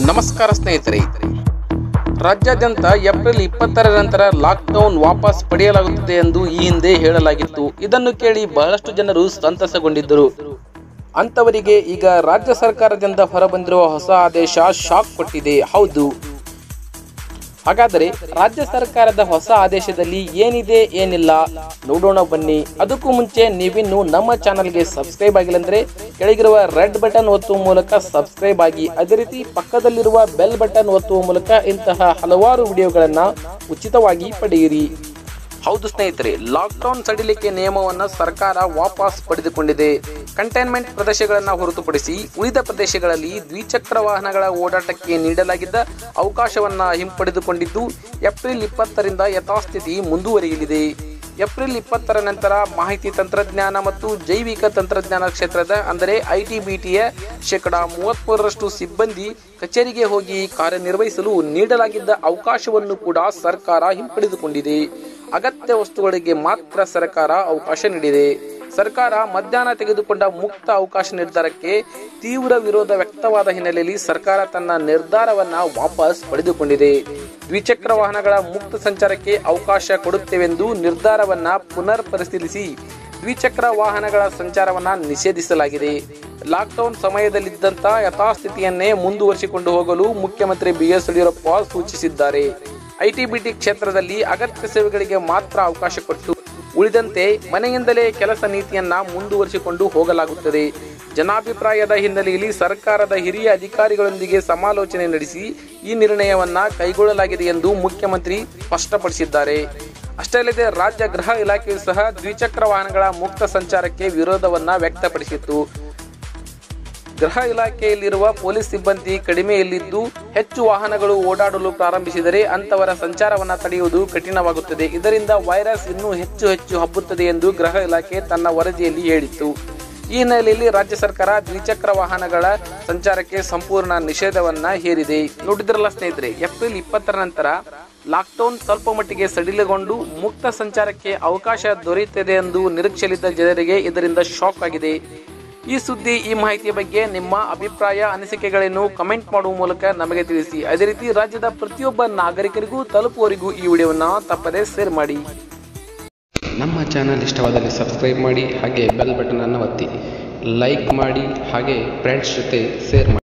ನಮಸ್ಕಾರ ಸ್ನೇಹಿತರೆ ರಾಜ್ಯಾದ್ಯಂತ ಏಪ್ರಿಲ್ ಇಪ್ಪತ್ತರ ನಂತರ ಲಾಕ್ಡೌನ್ ವಾಪಸ್ ಪಡೆಯಲಾಗುತ್ತದೆ ಎಂದು ಈ ಹಿಂದೆ ಹೇಳಲಾಗಿತ್ತು ಇದನ್ನು ಕೇಳಿ ಬಹಳಷ್ಟು ಜನರು ಸಂತಸಗೊಂಡಿದ್ದರು ಅಂತವರಿಗೆ ಈಗ ರಾಜ್ಯ ಸರ್ಕಾರದಿಂದ ಹೊರಬಂದಿರುವ ಹೊಸ ಆದೇಶ ಶಾಕ್ ಕೊಟ್ಟಿದೆ ಹೌದು ಹಾಗಾದರೆ ರಾಜ್ಯ ಸರ್ಕಾರದ ಹೊಸ ಆದೇಶದಲ್ಲಿ ಏನಿದೆ ಏನಿಲ್ಲ ನೋಡೋಣ ಬನ್ನಿ ಅದಕ್ಕೂ ಮುಂಚೆ ನೀವಿನ್ನು ನಮ್ಮ ಚಾನಲ್ಗೆ ಸಬ್ಸ್ಕ್ರೈಬ್ ಆಗಿಲ್ಲ ಅಂದ್ರೆ ಕೆಳಗಿರುವ ರೆಡ್ ಬಟನ್ ಒತ್ತುವ ಮೂಲಕ ಸಬ್ಸ್ಕ್ರೈಬ್ ಆಗಿ ಅದೇ ರೀತಿ ಪಕ್ಕದಲ್ಲಿರುವ ಬೆಲ್ ಬಟನ್ ಒತ್ತುವ ಮೂಲಕ ಇಂತಹ ಹಲವಾರು ವಿಡಿಯೋಗಳನ್ನ ಉಚಿತವಾಗಿ ಪಡೆಯಿರಿ ಹೌದು ಸ್ನೇಹಿತರೆ ಲಾಕ್ಡೌನ್ ಸಡಿಲಿಕೆ ನಿಯಮವನ್ನು ಸರ್ಕಾರ ವಾಪಸ್ ಪಡೆದುಕೊಂಡಿದೆ ಕಂಟೈನ್ಮೆಂಟ್ ಪ್ರದೇಶಗಳನ್ನು ಹೊರತುಪಡಿಸಿ ಉಳಿದ ಪ್ರದೇಶಗಳಲ್ಲಿ ದ್ವಿಚಕ್ರ ವಾಹನಗಳ ಓಡಾಟಕ್ಕೆ ನೀಡಲಾಗಿದ್ದ ಅವಕಾಶವನ್ನ ಹಿಂಪಡೆದುಕೊಂಡಿದ್ದು ಏಪ್ರಿಲ್ ಇಪ್ಪತ್ತರಿಂದ ಯಥಾಸ್ಥಿತಿ ಮುಂದುವರಿಯಲಿದೆ ಏಪ್ರಿಲ್ ಇಪ್ಪತ್ತರ ನಂತರ ಮಾಹಿತಿ ತಂತ್ರಜ್ಞಾನ ಮತ್ತು ಜೈವಿಕ ತಂತ್ರಜ್ಞಾನ ಕ್ಷೇತ್ರದ ಅಂದರೆ ಐಟಿಬಿಟಿಯ ಶೇಕಡಾ ಮೂವತ್ಮೂರರಷ್ಟು ಸಿಬ್ಬಂದಿ ಕಚೇರಿಗೆ ಹೋಗಿ ಕಾರ್ಯನಿರ್ವಹಿಸಲು ನೀಡಲಾಗಿದ್ದ ಅವಕಾಶವನ್ನು ಕೂಡ ಸರ್ಕಾರ ಹಿಂಪಡೆದುಕೊಂಡಿದೆ ಅಗತ್ಯ ವಸ್ತುಗಳಿಗೆ ಮಾತ್ರ ಸರ್ಕಾರ ಅವಕಾಶ ನೀಡಿದೆ ಸರ್ಕಾರ ಮಧ್ಯಾಹ್ನ ತೆಗೆದುಕೊಂಡ ಮುಕ್ತ ಅವಕಾಶ ನಿರ್ಧಾರಕ್ಕೆ ತೀವ್ರ ವಿರೋಧ ವ್ಯಕ್ತವಾದ ಹಿನ್ನೆಲೆಯಲ್ಲಿ ಸರ್ಕಾರ ತನ್ನ ನಿರ್ಧಾರವನ್ನ ವಾಪಸ್ ಪಡೆದುಕೊಂಡಿದೆ ದ್ವಿಚಕ್ರ ವಾಹನಗಳ ಮುಕ್ತ ಸಂಚಾರಕ್ಕೆ ಅವಕಾಶ ಕೊಡುತ್ತೇವೆಂದು ನಿರ್ಧಾರವನ್ನ ಪುನರ್ ಪರಿಶೀಲಿಸಿ ದ್ವಿಚಕ್ರ ವಾಹನಗಳ ಸಂಚಾರವನ್ನ ನಿಷೇಧಿಸಲಾಗಿದೆ ಲಾಕ್ಡೌನ್ ಸಮಯದಲ್ಲಿದ್ದಂತ ಯಥಾಸ್ಥಿತಿಯನ್ನೇ ಮುಂದುವರಿಸಿಕೊಂಡು ಹೋಗಲು ಮುಖ್ಯಮಂತ್ರಿ ಬಿಎಸ್ ಯಡಿಯೂರಪ್ಪ ಸೂಚಿಸಿದ್ದಾರೆ ಐಟಿಬಿಟಿ ಕ್ಷೇತ್ರದಲ್ಲಿ ಅಗತ್ಯ ಸೇವೆಗಳಿಗೆ ಮಾತ್ರ ಅವಕಾಶ ಕೊಟ್ಟು ಉಳಿದಂತೆ ಮನೆಯಿಂದಲೇ ಕೆಲಸ ನೀತಿಯನ್ನ ಮುಂದುವರಿಸಿಕೊಂಡು ಹೋಗಲಾಗುತ್ತದೆ ಜನಾಭಿಪ್ರಾಯದ ಹಿನ್ನೆಲೆಯಲ್ಲಿ ಸರ್ಕಾರದ ಹಿರಿಯ ಅಧಿಕಾರಿಗಳೊಂದಿಗೆ ಸಮಾಲೋಚನೆ ನಡೆಸಿ ಈ ನಿರ್ಣಯವನ್ನ ಕೈಗೊಳ್ಳಲಾಗಿದೆ ಎಂದು ಮುಖ್ಯಮಂತ್ರಿ ಸ್ಪಷ್ಟಪಡಿಸಿದ್ದಾರೆ ಅಷ್ಟೇ ಅಲ್ಲದೆ ರಾಜ್ಯ ಗೃಹ ಇಲಾಖೆಯು ಸಹ ದ್ವಿಚಕ್ರ ವಾಹನಗಳ ಮುಕ್ತ ಸಂಚಾರಕ್ಕೆ ವಿರೋಧವನ್ನ ವ್ಯಕ್ತಪಡಿಸಿತ್ತು ಗೃಹ ಇಲಾಖೆಯಲ್ಲಿರುವ ಪೊಲೀಸ್ ಸಿಬ್ಬಂದಿ ಕಡಿಮೆಯಲ್ಲಿದ್ದು ಹೆಚ್ಚು ವಾಹನಗಳು ಓಡಾಡಲು ಪ್ರಾರಂಭಿಸಿದರೆ ಅಂತವರ ಸಂಚಾರವನ್ನು ತಡೆಯುವುದು ಕಠಿಣವಾಗುತ್ತದೆ ಇದರಿಂದ ವೈರಸ್ ಇನ್ನೂ ಹೆಚ್ಚು ಹೆಚ್ಚು ಹಬ್ಬುತ್ತದೆ ಎಂದು ಗೃಹ ಇಲಾಖೆ ತನ್ನ ವರದಿಯಲ್ಲಿ ಹೇಳಿತ್ತು ಈ ಹಿನ್ನೆಲೆಯಲ್ಲಿ ರಾಜ್ಯ ಸರ್ಕಾರ ದ್ವಿಚಕ್ರ ವಾಹನಗಳ ಸಂಚಾರಕ್ಕೆ ಸಂಪೂರ್ಣ ನಿಷೇಧವನ್ನ ಹೇರಿದೆ ನೋಡಿದ್ರಲ್ಲ ಸ್ನೇಹಿತರೆ ಏಪ್ರಿಲ್ ಇಪ್ಪತ್ತರ ನಂತರ ಲಾಕ್ಡೌನ್ ಸ್ವಲ್ಪ ಮಟ್ಟಿಗೆ ಸಡಿಲಗೊಂಡು ಮುಕ್ತ ಸಂಚಾರಕ್ಕೆ ಅವಕಾಶ ದೊರೆಯುತ್ತದೆ ಎಂದು ನಿರೀಕ್ಷೆಯಲ್ಲಿದ್ದ ಜನರಿಗೆ ಇದರಿಂದ ಶಾಕ್ ಆಗಿದೆ ಈ ಸುದ್ದಿ ಈ ಮಾಹಿತಿಯ ಬಗ್ಗೆ ನಿಮ್ಮ ಅಭಿಪ್ರಾಯ ಅನಿಸಿಕೆಗಳನ್ನು ಕಮೆಂಟ್ ಮಾಡುವ ಮೂಲಕ ನಮಗೆ ತಿಳಿಸಿ ಅದೇ ರೀತಿ ರಾಜ್ಯದ ಪ್ರತಿಯೊಬ್ಬ ನಾಗರಿಕರಿಗೂ ತಲುಪುವವರಿಗೂ ಈ ವಿಡಿಯೋವನ್ನು ತಪ್ಪದೆ ಶೇರ್ ಮಾಡಿ ನಮ್ಮ ಚಾನಲ್ ಇಷ್ಟವಾದಲ್ಲಿ ಸಬ್ಸ್ಕ್ರೈಬ್ ಮಾಡಿ ಹಾಗೆ ಬೆಲ್ ಬಟನ್ ಅನ್ನು ಒತ್ತಿ ಲೈಕ್ ಮಾಡಿ ಹಾಗೆ ಫ್ರೆಂಡ್ಸ್ ಜೊತೆ ಶೇರ್ ಮಾಡಿ